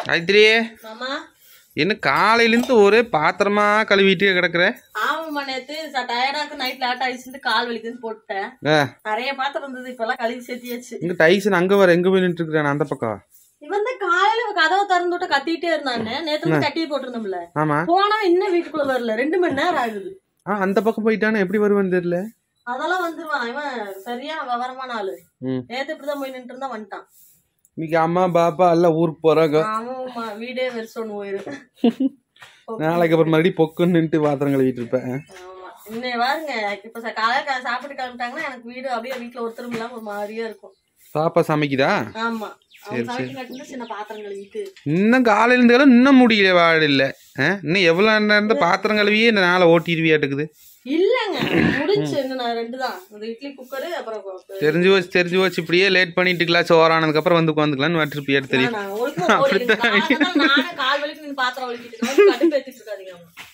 காயத்ரி மாமா என்ன காலையிலேருந்து ஒரே பாத்திரமா கழுவிட்டே கிடக்குற ஆமாம்மா நேத்து டயர்டா இருக்கு நைட் லேட் ஆயிடுச்சுட்டு கால் வலிக்குதுன்னு போட்டேன் ஆ நிறைய பாத்திரம் இருந்தது இப்பெல்லாம் கழுவி சேர்த்தியாச்சு இங்க டைசன் அங்க வர எங்க போய் நின்று இருக்கிறான் அந்த பக்கம் இவன் தான் காலையில கதவை திறந்து விட்டு கத்திட்டே இருந்தானே நேத்து வந்து கட்டி போட்டிருந்தோம்ல ஆமா போனா இன்னும் வீட்டுக்குள்ள வரல ரெண்டு மணி நேரம் ஆகுது ஆ அந்த பக்கம் போயிட்டானே எப்படி வருவான்னு தெரியல அதெல்லாம் வந்துருவான் இவன் சரியான விவரமான ஆளு ம் நேத்து இப்படிதான் போய் நின்று இருந்தா வந்துட்டான் இன்னைக்கு அம்மா பாப்பா எல்லாம் ஊருக்கு போறாங்க ஆமாம்மா வீடே வெறிச்சோன்னு போயிரு நாளைக்கு அப்புறம் மறுபடியும் பொக்குன்னு நின்று பாத்திரம் கழுவிட்டு இருப்பேன் ஆமா இன்னை பாருங்க இப்ப ச- காலையில கா- சாப்பிட்டு கிளம்பிட்டாங்கன்னா எனக்கு வீடு அப்படியே வீட்டுல ஒருத்தரும் இல்லாம ஒரு மாதிரியா இருக்கும் பாப்பா சமைக்குதா ஆமா அவன் சமைக்க கட்டினா சின்ன பாத்திரம் கழுவிட்டு இன்னும் காலையில இருந்து இன்னும் முடியல வாடு இல்ல ஆ? இன்னும் எவ்வளவு நேரம் இருந்து பாத்திரம் கழுவியே இந்த நாளை ஓட்டிடுவியாட்டுக்குது இல்லங்க முடிச்சு இன்னும் நான் ரெண்டு தான் இந்த இட்லி குக்கரு அப்புறம் கொ- தெரிஞ்சு வச்சு தெரிஞ்சு வச்சு இப்படியே லேட் பண்ணிட்டு கிளாஸ் ஓரானதுக்கு அப்புறம் வந்து உட்காந்துக்கலாம்னு வட்டிருப்பியாட்டு தெரியும் நான் ஒழுங்கா ஒரு எனக்கு காலையில நானே கால் வலிக்கு நீங்க பாத்திரம் வலிக்கிட்டு இருக்கேன் கடுப்பு ஏத்திட்டு இருக்காதீங்க